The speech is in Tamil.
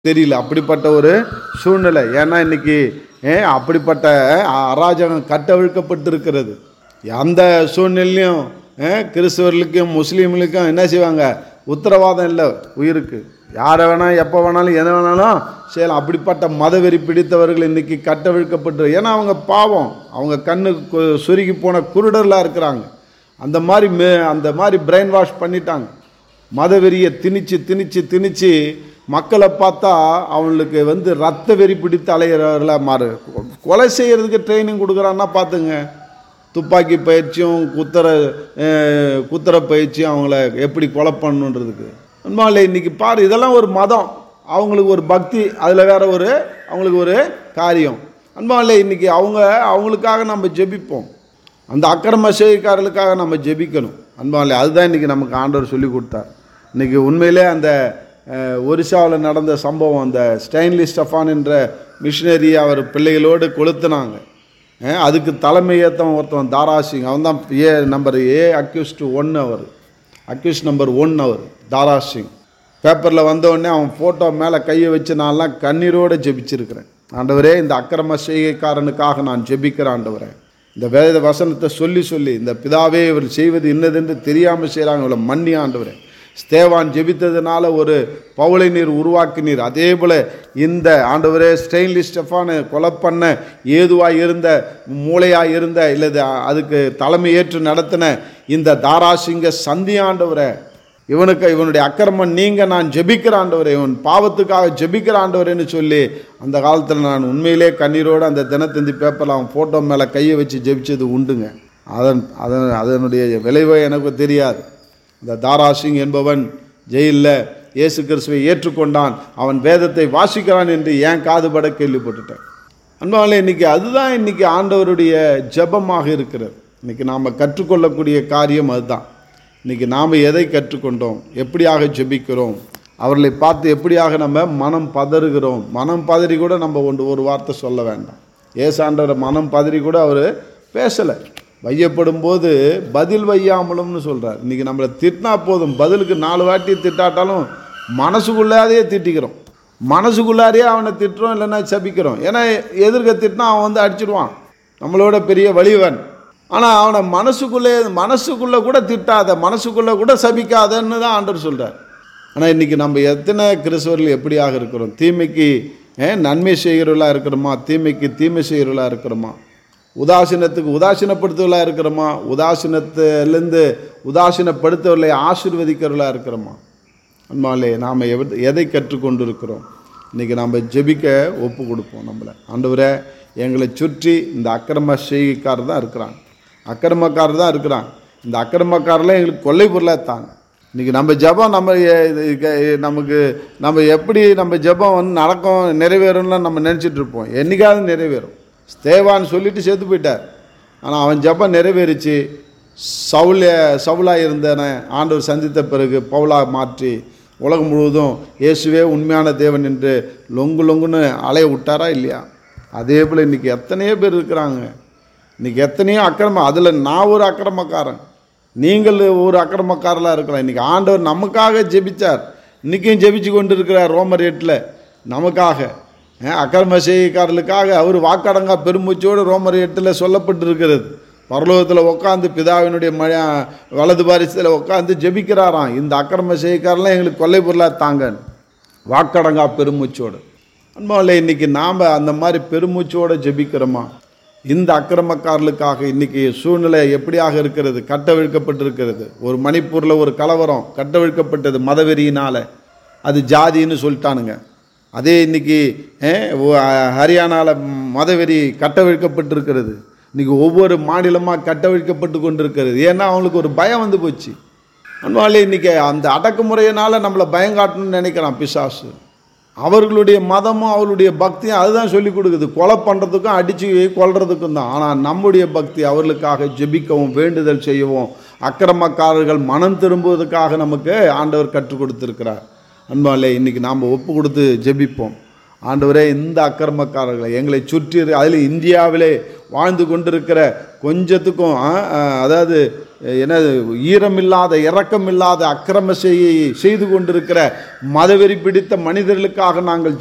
தெரியல அப்படிப்பட்ட ஒரு சூழ்நிலை ஏன்னா இன்னைக்கு ஏ, அப்படிப்பட்ட அராஜகம் கட்டவிழ்க்கப்பட்டிருக்கிறது அந்த சூழ்நிலையும் ஏ, கிறிஸ்தவர்களுக்கும் முஸ்லீம்களுக்கும் என்ன செய்வாங்க உத்தரவாதம் இல்லை உயிருக்கு யாரை வேணால் எப்போ வேணாலும் எதை வேணாலும் செய்யலாம் அப்படிப்பட்ட மதவெறி பிடித்தவர்கள் இன்னைக்கு கட்டவிழ்க்கப்பட்டு ஏன்னா அவங்க பாவம் அவங்க கண்ணு கு- சுருங்கி போன குருடர்களாக இருக்கிறாங்க அந்த மாதிரி மே அந்த மாதிரி பிரெயின் வாஷ் பண்ணிட்டாங்க மதவெறியை திணிச்சு திணிச்சு திணிச்சு மக்களை பார்த்தா அவங்களுக்கு வந்து ரத்த வெறி பிடித்து அலைகிறவர்களாக மாறு கொலை செய்கிறதுக்கு ட்ரைனிங் கொடுக்குறான்னா பார்த்துங்க துப்பாக்கி பயிற்சியும் குத்தர அஹ், குத்தர பயிற்சியும் அவங்கள எப்படி கொலை பண்ணணுன்றதுக்கு உண்மையிலே இன்னைக்கு பாரு இதெல்லாம் ஒரு மதம் அவங்களுக்கு ஒரு பக்தி அதில் வேற ஒரு அவங்களுக்கு ஒரு காரியம் அன்பாலே இன்னைக்கு அவங்க அவங்களுக்காக நம்ம ஜெபிப்போம் அந்த அக்கிரம செய்கைக்காரர்களுக்காக நம்ம ஜெபிக்கணும் அன்பாலே அதுதான் இன்றைக்கி நமக்கு ஆண்டவர் சொல்லி கொடுத்தார் இன்றைக்கி உண்மையிலே அந்த அஹ், ஒரிசாவில் நடந்த சம்பவம் அந்த ஸ்டெயின்லி ஸ்டஃபான் என்ற மிஷினரி அவர் பிள்ளைகளோடு கொளுத்துனாங்க அஹ், அதுக்கு தலைமை ஏற்றவன் ஒருத்தவன் தாராசிங் அவன் தான் A number A accused one அவர் அக்யூஸ் நம்பர் ஒன் அவர் தாராசிங் பேப்பரில் வந்தோடனே அவன் ஃபோட்டோ மேலே கையை வச்சு நான்லாம் கண்ணீரோடு ஜெபிச்சிருக்கிறேன் ஆண்டவரே இந்த அக்கிரம செய்கைக்காரனுக்காக நான் ஜெபிக்கிறேன் ஆண்டவரே இந்த வேத வசனத்தை சொல்லி சொல்லி இந்த பிதாவே இவர் செய்வது இன்னதென்று தெரியாமல் செய்கிறாங்க இவளை மன்னி ஆண்டவரே ஸ்தேவான் ஜெபித்ததுனால ஒரு பவுளை நீர் உருவாக்கினீர் அதே போல் இந்த ஆண்டவரே ஸ்டெயின்லி ஸ்டெஃபானை கொலை பண்ண ஏதுவாக இருந்த மூளையாக இருந்த இல்லது அதுக்கு தலைமை ஏற்று நடத்தின இந்த தாராசிங்க சந்தி ஆண்டவரே இவனுக்கு இவனுடைய அக்கிரமம் நீங்க நான் ஜெபிக்கிற ஆண்டவரே இவன் பாவத்துக்காக ஜெபிக்கிற ஆண்டவரேன்னு சொல்லி அந்த காலத்தில் நான் உண்மையிலே கண்ணீரோடு அந்த தினத்தந்தி பேப்பரில் அவன் ஃபோட்டோ மேலே கையை வச்சு ஜெபிச்சது உண்டுங்க அதன் அதன் அதனுடைய விளைவை எனக்கு தெரியாது இந்த தாராசிங் என்பவன் ஜெயிலில் இயேசு கிறிஸ்துவை ஏற்றுக்கொண்டான் அவன் வேதத்தை வாசிக்கிறான் என்று ஏன் காதுபட கேள்விப்பட்டுட்டேன் அன்பாலே இன்னைக்கு அதுதான் இன்னைக்கு ஆண்டவருடைய ஜெபமாக இருக்கிறது இன்னைக்கு நாம் கற்றுக்கொள்ளக்கூடிய காரியம் அதுதான் இன்னைக்கு நாம் எதை கற்றுக்கொண்டோம் எப்படியாக ஜெபிக்கிறோம் அவர்களை பார்த்து எப்படியாக நம்ம மனம் பதறுகிறோம் மனம் பதறி கூட நம்ம ஒன்று ஒரு வார்த்தை சொல்ல வேண்டாம் ஏசாண்டவரை மனம் பதறி கூட அவர் பேசலை வையப்படும் போது பதில் வையாமலும்னு சொல்கிறார் இன்றைக்கி நம்மளை திட்டினா போதும் பதிலுக்கு நாலு வாட்டி திட்டாட்டாலும் மனசுக்குள்ளாதையே திட்டிக்கிறோம் மனசுக்குள்ளாரையே அவனை திட்டுறோம் இல்லைன்னா சபிக்கிறோம் ஏன்னா எதிர்க்க திட்டினா அவன் வந்து அடிச்சிடுவான் நம்மளோட பெரிய வலிவன் ஆனால் அவனை மனசுக்குள்ளே மனசுக்குள்ளே கூட திட்டாத மனசுக்குள்ளே கூட சபிக்காதன்னு தான் ஆண்டவர் சொல்கிறார் ஆனால் இன்றைக்கி நம்ம எத்தனை கிறிஸ்தவர்கள் எப்படியாக இருக்கிறோம் தீமைக்கு ஏன் நன்மை செய்கிறவர்களாக இருக்கிறோமா தீமைக்கு தீமை செய்கிறவர்களாக இருக்கிறோமா உதாசீனத்துக்கு உதாசீனப்படுத்துவர்களாக இருக்கிறோமா உதாசீனத்திலேருந்து உதாசீனப்படுத்தவர்களை ஆசீர்வதிக்கிறவர்களாக இருக்கிறோமா அன்பாலே நாம் எவ- எதை கற்றுக்கொண்டு இருக்கிறோம் இன்றைக்கி நாம் ஜெபிக்க ஒப்பு கொடுப்போம் நம்மளை ஆண்டவரே எங்களை சுற்றி இந்த அக்கிரம செய்கைக்காரர் தான் இருக்கிறாங்க அக்கிரமக்காரர் தான் இருக்கிறாங்க இந்த அக்கிரமக்காரெல்லாம் எங்களுக்கு கொள்ளை பொருளாக தாங்க இன்றைக்கி நம்ம ஜெபம் நம்ம எ- இது க- நமக்கு நம்ம எப்படி நம்ம ஜெபம் வந்து நடக்கும் நிறைவேறும்லாம் நம்ம நினச்சிட்டு இருப்போம் என்னைக்காவது நிறைவேறும் ஸ்தேவான்னு சொல்லிட்டு செத்து போயிட்டார் ஆனால் அவன் ஜெபம் நிறைவேறிச்சு சவுல சவுலாக இருந்தன ஆண்டவர் சந்தித்த பிறகு பவுலாக மாற்றி உலகம் முழுவதும் இயேசுவே உண்மையான தேவன் என்று லொங்கு லொங்குன்னு அலைய விட்டாரா இல்லையா அதே போல் இன்றைக்கி எத்தனையோ பேர் இருக்கிறாங்க இன்றைக்கி எத்தனையோ அக்கிரமம் அதில் நான் ஒரு அக்கிரமக்காரன் நீங்கள் ஒரு அக்கிரமக்காரலாக இருக்கலாம் இன்றைக்கி ஆண்டவர் நமக்காக ஜெபிச்சார் இன்றைக்கும் ஜெபிச்சு கொண்டு இருக்கிறார் ரோமர் எட்டில் நமக்காக அஹ், அக்கிரம செய்கைக்காரர்களுக்காக அவர் வாக்கடங்கா பெருமூச்சோடு ரோமர் எட்டில் சொல்லப்பட்டிருக்கிறது பரலோகத்தில் உட்காந்து பிதாவினுடைய மழ வலது பாரிசத்தில் உட்காந்து ஜெபிக்கிறாராம் இந்த அக்கிரம செய்கைக்காரெல்லாம் எங்களுக்கு கொல்லை பொருளாக தாங்கன்னு வாக்கடங்கா பெருமூச்சோடு அன்பாவில் இன்னைக்கு நாம் அந்த மாதிரி பெருமூச்சோடு ஜெபிக்கிறோமா இந்த அக்கிரமக்காரர்களுக்காக இன்னைக்கு சூழ்நிலை எப்படியாக இருக்கிறது கட்டவிழ்க்கப்பட்டிருக்கிறது ஒரு மணிப்பூரில் ஒரு கலவரம் கட்டவிழ்க்கப்பட்டது மதவெறியினால் அது ஜாதின்னு சொல்லிட்டானுங்க அதே இன்னைக்கு ஹரியானாவில் மதவெறி கட்டவிழ்க்கப்பட்டிருக்கிறது இன்னைக்கு ஒவ்வொரு மாநிலமாக கட்டவிழ்க்கப்பட்டு கொண்டிருக்கிறது ஏன்னா அவங்களுக்கு ஒரு பயம் வந்து போச்சு அன்பாலே இன்னைக்கு அந்த அடக்குமுறையினால் நம்மளை பயம் காட்டணும்னு நினைக்கிறான் பிசாசு அவர்களுடைய மதமும் அவர்களுடைய பக்தியும் அதுதான் சொல்லி கொடுக்குது கொலை பண்ணுறதுக்கும் அடித்து கொல்றதுக்கும் தான் ஆனால் நம்முடைய பக்தி அவர்களுக்காக ஜெபிக்கவும் வேண்டுதல் செய்யவும் அக்கிரமக்காரர்கள் மனம் திரும்புவதற்காக நமக்கு ஆண்டவர் கற்றுக் கொடுத்துருக்கிறார் அன்பாலே இன்னைக்கு நாம் ஒப்பு கொடுத்து ஜெபிப்போம் ஆண்டவரே இந்த அக்கிரமக்காரர்களை எங்களை சுற்றி இரு- அதில் இந்தியாவிலே வாழ்ந்து கொண்டிருக்கிற கொஞ்சத்துக்கும் ஆ, ஆ, அதாவது என்னது ஈரமில்லாத இரக்கமில்லாத அக்கிரம செய்ய செய்து கொண்டிருக்கிற மதவெறி பிடித்த மனிதர்களுக்காக நாங்கள்